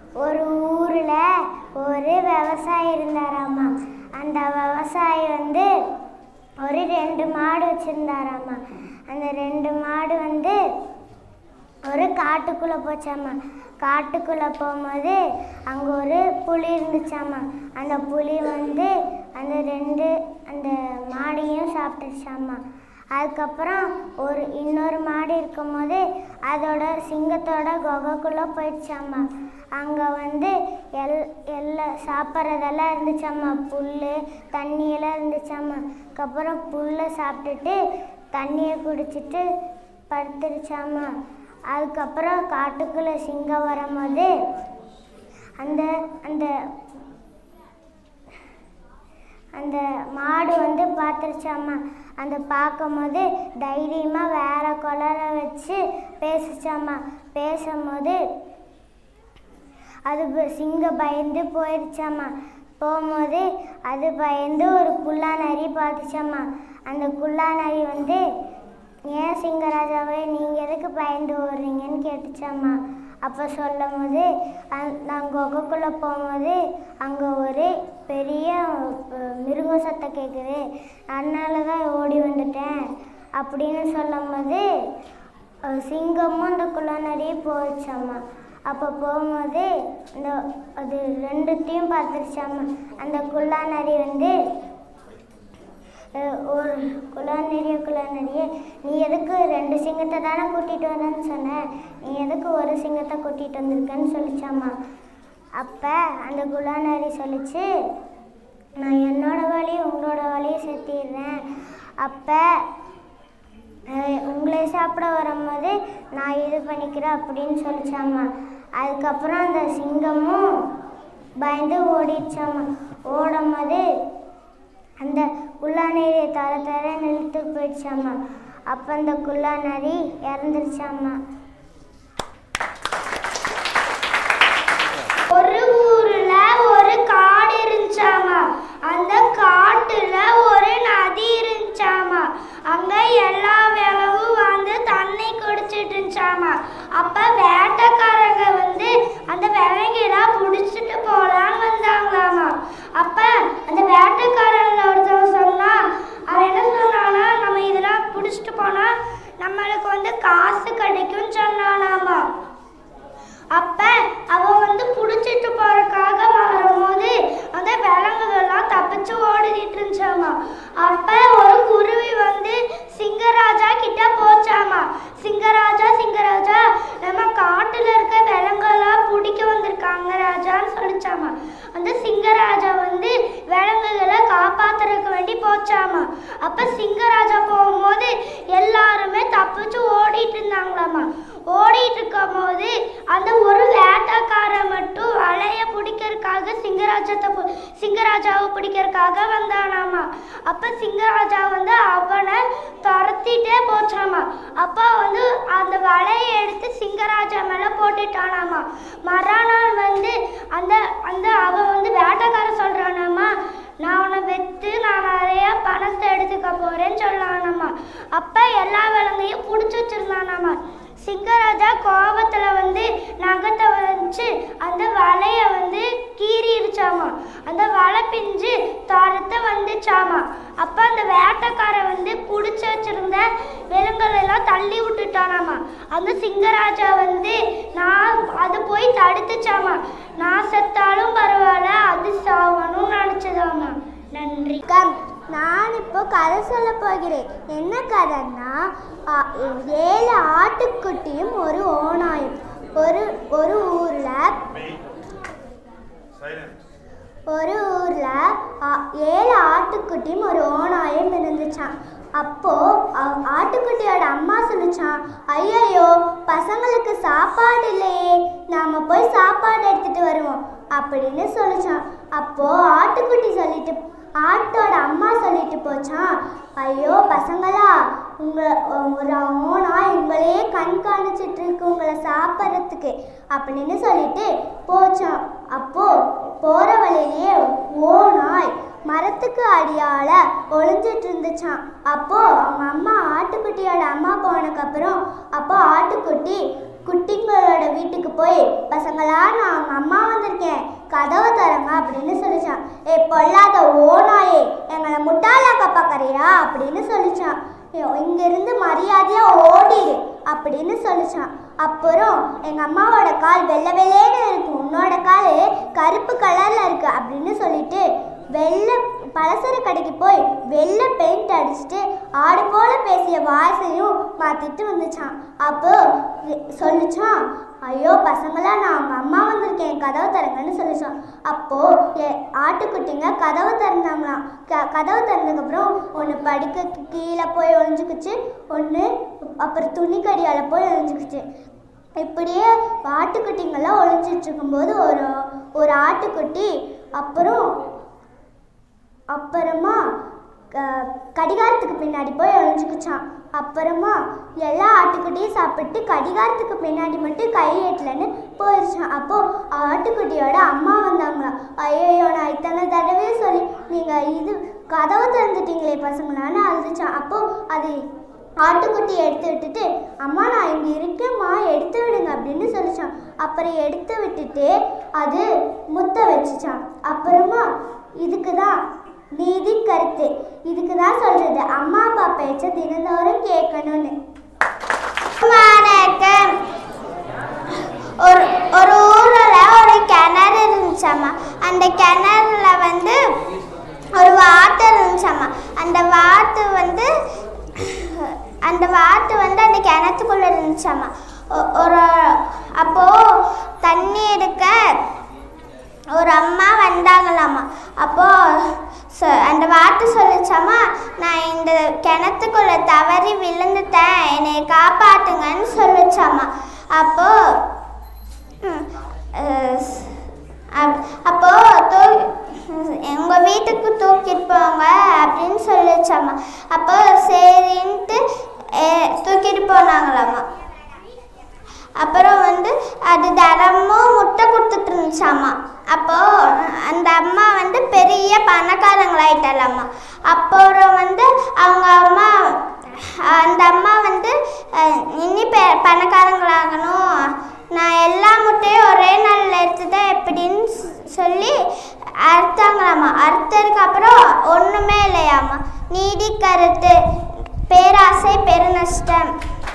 ஒரு ஊரில் ஒரு விவசாயி இருந்தாராம்மா அந்த விவசாயி வந்து ஒரு ரெண்டு மாடு வச்சுருந்தாராம்மா அந்த ரெண்டு மாடு வந்து ஒரு காட்டுக்குள்ளே போச்சாம்மா காட்டுக்குள்ளே போகும்போது அங்கே ஒரு புலி இருந்துச்சாம்மா அந்த புலி வந்து அந்த ரெண்டு அந்த மாடையும் சாப்பிட்டுச்சாம்மா அதுக்கப்புறம் ஒரு இன்னொரு மாடு இருக்கும்போது அதோட சிங்கத்தோட குகைக்குள்ளே போயிடுச்சாம்மா அங்கே வந்து எல் எல்லா சாப்பிட்றதெல்லாம் இருந்துச்சாம்மா புல் தண்ணியெல்லாம் இருந்துச்சாம்மா அதுக்கப்புறம் புல்லை சாப்பிட்டுட்டு தண்ணியை குடிச்சிட்டு படுத்துருச்சாம்மா அதுக்கப்புறம் காட்டுக்குள்ளே சிங்கம் வரும்போது அந்த அந்த அந்த மாடு வந்து பார்த்துருச்சாம்மா அந்த பார்க்கும்போது தைரியமாக வேற குளர வச்சு பேசுச்சாம்மா பேசும்போது அது ப- சிங்கம் பயந்து போயிடுச்சாம்மா போகும்போது அது பயந்து ஒரு குள்ளா நரி பார்த்துச்சாம்மா அந்த குள்ளா நரி வந்து ஏன் சிங்கராஜாவே நீங்கள் எதுக்கு பயந்து ஓடுறீங்கன்னு கேட்டுச்சாம்மா அப்போ சொல்லும் போது நான் குகைக்குள்ளே போகும்போது அங்கே ஒரு பெரிய அஹ், மிருக சத்தம் கேட்குது அதனால தான் ஓடி வந்துட்டேன் அப்படின்னு சொல்லும்போது அஹ், சிங்கமும் அந்த குள்ளநரியும் போயிடுச்சாம்மா அப்போ போகும்போது இந்த அது ரெண்டுத்தையும் பார்த்துருச்சாம்மா அந்த குள்ளாநரி வந்து அஹ், ஒரு குள்ளாநரிய குள்ளாநரிய நீ எதுக்கு ரெண்டு சிங்கத்தை தானே கூட்டிகிட்டு வரேன்னு சொன்ன நீ எதுக்கு ஒரு சிங்கத்தை கூட்டிகிட்டு வந்திருக்கேன்னு சொல்லிச்சாம்மா அப்போ அந்த குள்ளாநரி சொல்லிச்சு நான் என்னோட வழியும் உங்களோட வழியும் சேர்த்திடுறேன் அப்போ அஹ் உங்களை சாப்பிட வரும்போது நான் இது பண்ணிக்கிறேன் அப்படின்னு சொல்லிச்சாம்மா அதுக்கப்புறம் அந்த சிங்கமும் பயந்து ஓடிடுச்சாம்மா ஓடும்போது அந்த குள்ளாநரியை தர தர நிறுத்து போயிடுச்சாம்மா அப்போ அந்த குள்ளாநரி இறந்துருச்சாம்மா ஒரு ஊர்ல ஒரு காடு இருந்துச்சாமா அந்த காட்டுல ஒரு நதி இருந்துச்சாமா அங்க எல்லா விலவும் வந்து தண்ணி குடிச்சிட்டு இருந்துச்சாமா அப்ப வேட்டைக்காரங்க வந்து அந்த விலங்கெல்லாம் புடிச்சிட்டு போலான்னு வந்தாங்களாமா அப்ப அந்த வேட்டைக்காரங்க ஒருத்தவன் சொன்னா அவன் என்ன சொன்னானா நம்ம இதெல்லாம் புடிச்சிட்டு போனா நம்மளுக்கு வந்து காசு கிடைக்கும்னு சொன்னானாமா அப்ப அவ வந்து புடிச்சிட்டு போறதுக்காக வரும்போது அந்த விலங்குகள்லாம் தப்பிச்சு ஓடிட்டு இருந்துச்சாமா அப்ப ஒரு குருவி வந்து சிங்கராஜா கிட்ட போச்சாமா சிங்கராஜா சிங்கராஜா நம்ம காட்டுல இருக்க விலங்குகள்லாம் பிடிக்க வந்திருக்காங்க ராஜான்னு சொல்லிச்சாமா அந்த சிங்கராஜா வந்து விலங்குகளை காப்பாத்துறதுக்கு வேண்டி போச்சாமா அப்ப சிங்கராஜா போகும்போது எல்லாருமே தப்பிச்சு ஓடிட்டு இருந்தாங்களாமா ஓடிட்டு இருக்கும் போது அந்த ஒரு வேட்டைக்காரன் மட்டும் வலைய பிடிக்கிறதுக்காக சிங்கராஜத்தை பு- சிங்கராஜாவை பிடிக்கிறதுக்காக வந்தானாமா அப்ப சிங்கராஜா வந்து அவனை துரத்திட்டே போச்சாமா அப்பா வந்து அந்த வலையை எடுத்து சிங்கராஜா மேல போட்டுட்டானாமா மறுநாள் வந்து அந்த அந்த அவன் வந்து வேட்டைக்காரன் சொல்றானாமா நான் உன்னை வெத்து நான் நிறைய பணத்தை எடுத்துக்க போறேன்னு சொல்லானாமா அப்ப எல்லா விலங்கையும் பிடிச்சி வச்சிருந்தானாமா சிங்கராஜா கோபத்துல வந்து நகத்தை வச்சு அந்த வலைய வந்து கீறிடுச்சாமா அந்த வலை பிஞ்சு துரத்த வந்துச்சாமா அப்ப அந்த வேட்டைக்காரன் வந்து பிடிச்சி வச்சிருந்த விலங்குகள் எல்லாம் தள்ளி விட்டுட்டானாமா அந்த சிங்கராஜா வந்து நான் அது போய் தடுத்துச்சாமா நான் செத்தாலும் பரவாயில்ல அது சாவணும்னு நினைச்சதாமா நன்றி கம் நான் இப்போ கதை சொல்ல போகிறேன் என்ன கதைன்னா ஆ, ஏழு ஆட்டுக்குட்டியும் ஒரு ஓநாயும் ஒரு ஒரு ஊர்ல ஒரு ஊர்ல ஆ, ஏழு ஆட்டுக்குட்டியும் ஒரு ஓநாயும் இருந்துச்சான் அப்போ அ- ஆட்டுக்குட்டியோட அம்மா சொல்லுச்சான் ஐயையோ பசங்களுக்கு சாப்பாடு இல்லையே நாம போய் சாப்பாடு எடுத்துட்டு வருவோம் அப்படின்னு சொல்லுச்சான் அப்போ ஆட்டுக்குட்டி சொல்லிட்டு ஆட்டோட அம்மா சொல்லிட்டு போச்சான் ஐயோ பசங்களா உங்களை ஒரு ஓனா உங்களையே கண்காணிச்சிட்டு இருக்கு உங்களை சாப்பிட்றதுக்கு அப்படின்னு சொல்லிட்டு போச்சான் அப்போ போற வழியிலேயே ஓநாய் மரத்துக்கு அடியால ஒளிஞ்சிட்டு இருந்துச்சான் அப்போ அவங்க அம்மா ஆட்டுக்குட்டியோட அம்மா போனதுக்கப்புறம் அப்போ ஆட்டுக்குட்டி குட்டிங்களோட வீட்டுக்கு போய் பசங்களா நான் அவங்க அம்மா வந்திருக்கேன் கதவை தரங்க அப்படின்னு சொல்லிச்சான் ஏ பொல்லாத ஓனாயே எங்களை முட்டாளாக்க பார்க்கறியா அப்படின்னு சொல்லிச்சான் இங்கிருந்து மரியாதையா ஓடிடு அப்படின்னு சொல்லிச்சான் அப்புறம் எங்க அம்மாவோட கால் வெள்ளை வெள்ளைன்னு இருக்கு உன்னோட கால் கருப்பு கலர்ல இருக்கு அப்படின்னு சொல்லிட்டு வெள்ளை பலசர கடைக்கு போய் வெள்ளை பெயிண்ட் அடிச்சுட்டு ஆடு போல பேசிய வாய்ஸையும் மாத்திட்டு வந்துச்சான் அப்போ ரி- சொல்லிச்சான் ஐயோ பசங்களா நான் அவங்க அம்மா வந்திருக்கேன் கதவை திறங்கன்னு சொல்லிச்சான் அப்போ எ- ஆட்டுக்குட்டிங்க கதவை திறந்தாங்களாம் க கதவை திறந்ததுக்கப்புறம் ஒன்று படிக்க கீழே போய் ஒளிஞ்சுக்குச்சு ஒன்று அப்புறம் துணிக்கடியால் போய் ஒளிஞ்சுக்குச்சு இப்படியே ஆட்டுக்குட்டிங்கெல்லாம் ஒளிஞ்சிட்டு இருக்கும்போது ஒரு ஒரு ஆட்டுக்குட்டி அப்புறம் அப்புறமா க- கடிகாரத்துக்கு பின்னாடி போய் ஒளிஞ்சுக்குச்சான் அப்புறமா எல்லா ஆட்டுக்குட்டியும் சாப்பிட்டு கடிகாரத்துக்கு பின்னாடி மட்டும் கை எட்டலன்னு போயிடுச்சான் அப்போ ஆட்டுக்குட்டியோட அம்மா வந்தாங்களாம் ஐயோ நான் இத்தனை தடவை சொல்லி நீங்கள் இது கதவை திறந்துட்டீங்களே பசங்களான்னு அழுதுச்சான் அப்போ அது ஆட்டுக்குட்டி எடுத்து விட்டுட்டு அம்மா நான் இங்கே இருக்கேம்மா எடுத்து விடுங்க அப்படின்னு சொல்லிச்சான் அப்புறம் எடுத்து விட்டுட்டு அது முத்த வச்சுச்சான் அப்புறமா இதுக்கு தான் நீதி கருத்து இதுக்கு தான் சொல்றது அம்மா அப்பா பேச்ச தினந்தோறும் கேட்கணும்னு வணக்கம் ஒரு ஒரு ஊரில் ஒரு கிணறு இருந்துச்சாம்மா அந்த கிணறுல வந்து ஒரு வாத்து இருந்துச்சாம்மா அந்த வாத்து வந்து அந்த வாத்து வந்து அந்த கிணத்துக்குள்ளே இருந்துச்சாம்மா ஒ- ஒரு அப்போது தண்ணி எடுக்க ஒரு அம்மா வந்தாங்களாமா அப்போ சொ- அந்த வார்த்தை சொல்லிச்சாமா நான் இந்த கிணத்துக்குள்ள தவறி விழுந்துட்டேன் என்னை காப்பாத்துங்கன்னு சொல்லிச்சாமா அப்போ ம், அஹ், ஸ்- அப்- அப்போ தூ எங்க வீட்டுக்கு தூக்கிட்டு போங்க அப்படின்னு சொல்லிச்சாமா அப்போ சரின்ட்டு அஹ், தூக்கிட்டு போனாங்களாமா அப்புறம் வந்து அது தினமும் முட்டை கொடுத்துட்டு இருந்துச்சாமா அப்போ அந்த அம்மா வந்து பெரிய பணக்காரங்களாயிட்டாலாமா அப்புறம் வந்து அவங்க அம்மா அந்த அம்மா வந்து அஹ், இனி பெ பணக்காரங்களாகணும் நான் எல்லா முட்டையும் ஒரே நாளில் எடுத்துதான் எப்படின்னு சொ- சொல்லி அறுத்தாங்களாமா அறுத்ததுக்கு அப்புறம் ஒன்றுமே இல்லையாமா நீதி கருத்து பேராசை பெருநஷ்டம்